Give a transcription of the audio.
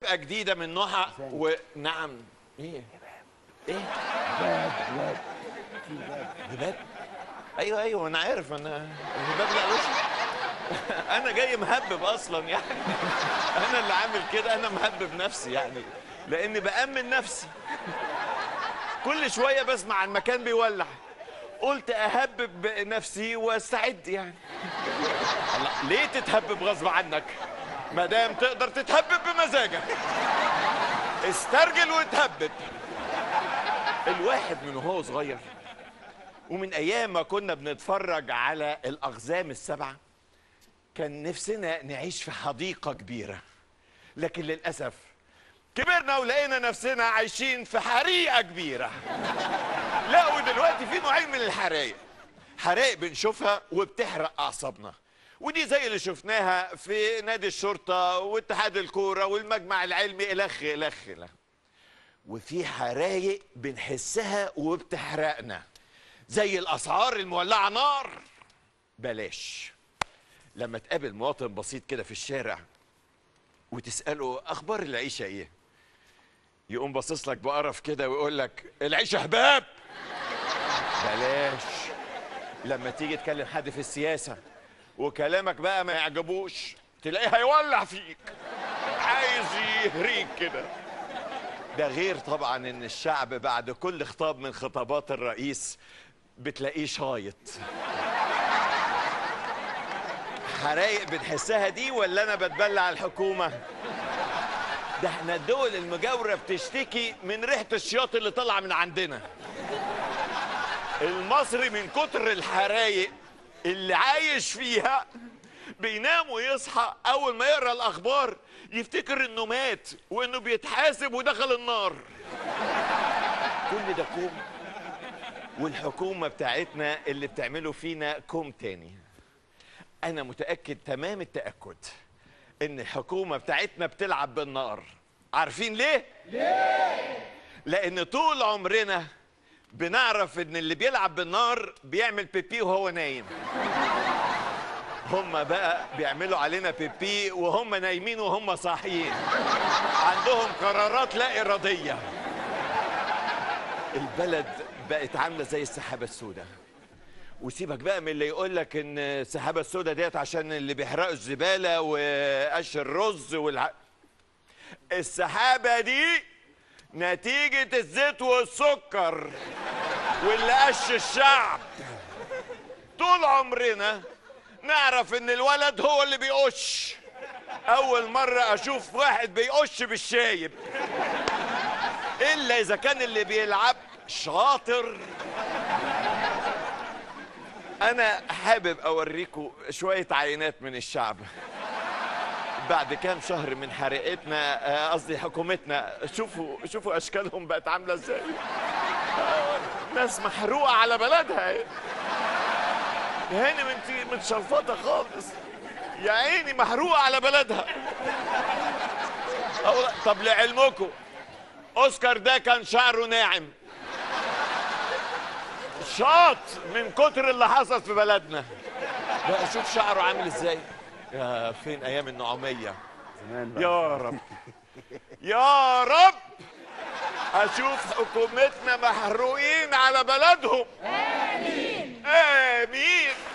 بقى جديده من نوعها ونعم ايه ايه باب باب هباب ايوه ايوه انا عارف انا الهباب لا وش انا جاي مهبب اصلا يعني انا اللي عامل كده انا مهبب نفسي يعني لاني بامن نفسي كل شويه بسمع المكان بيولع قلت اهبب نفسي واستعد يعني الله ليه تتهبب غصب عنك ما دام تقدر تتهبب بمزاجك استرجل وتهبب الواحد من وهو صغير ومن ايام ما كنا بنتفرج على الاقزام السبعه كان نفسنا نعيش في حديقه كبيره لكن للاسف كبرنا ولقينا نفسنا عايشين في حريقه كبيره لا ودلوقتي في نوعين من الحرايق حرايق بنشوفها وبتحرق اعصابنا ودي زي اللي شفناها في نادي الشرطه واتحاد الكوره والمجمع العلمي الخ الخ الخ وفي حرايق بنحسها وبتحرقنا زي الاسعار المولعه نار بلاش لما تقابل مواطن بسيط كده في الشارع وتساله اخبار العيشه ايه يقوم باصص لك بقرف كده ويقول لك العيشه هباب بلاش لما تيجي تكلم حد في السياسه وكلامك بقى ما يعجبوش تلاقيه هيولع فيك عايز يهريك كده ده غير طبعا ان الشعب بعد كل خطاب من خطابات الرئيس بتلاقيه شايط حرايق بنحسها دي ولا انا بتبلع الحكومه ده احنا الدول المجاوره بتشتكي من ريحه الشياط اللي طالعه من عندنا المصري من كتر الحرايق اللي عايش فيها بينام ويصحى اول ما يقرا الاخبار يفتكر انه مات وانه بيتحاسب ودخل النار كل ده كوم والحكومه بتاعتنا اللي بتعمله فينا كوم تاني انا متاكد تمام التاكد ان الحكومه بتاعتنا بتلعب بالنار عارفين ليه ليه لان طول عمرنا بنعرف ان اللي بيلعب بالنار بيعمل بيبي وهو نايم هم بقى بيعملوا علينا بيبي وهم نايمين وهم صاحيين عندهم قرارات لا اراديه البلد بقت عامله زي السحابه السوداء وسيبك بقى من اللي يقول لك ان السحابه السوداء ديت عشان اللي بيحرقوا الزباله وقش الرز والع... السحابه دي نتيجه الزيت والسكر واللي قش الشعب طول عمرنا نعرف ان الولد هو اللي بيقش اول مره اشوف واحد بيقش بالشايب الا اذا كان اللي بيلعب شاطر انا حابب اوريكم شويه عينات من الشعب بعد كام شهر من حرقتنا آه، قصدي حكومتنا شوفوا شوفوا اشكالهم بقت عامله ازاي آه، ناس محروقه على بلدها يا هاني انت متشلفطه خالص يا عيني محروقه على بلدها أو- طب لعلمكم اوسكار ده كان شعره ناعم شاط من كتر اللي حصل في بلدنا بقى شوف شعره عامل ازاي يا فين ايام النعوميه زمان بقى. يا رب يا رب اشوف حكومتنا محروقين على بلدهم امين امين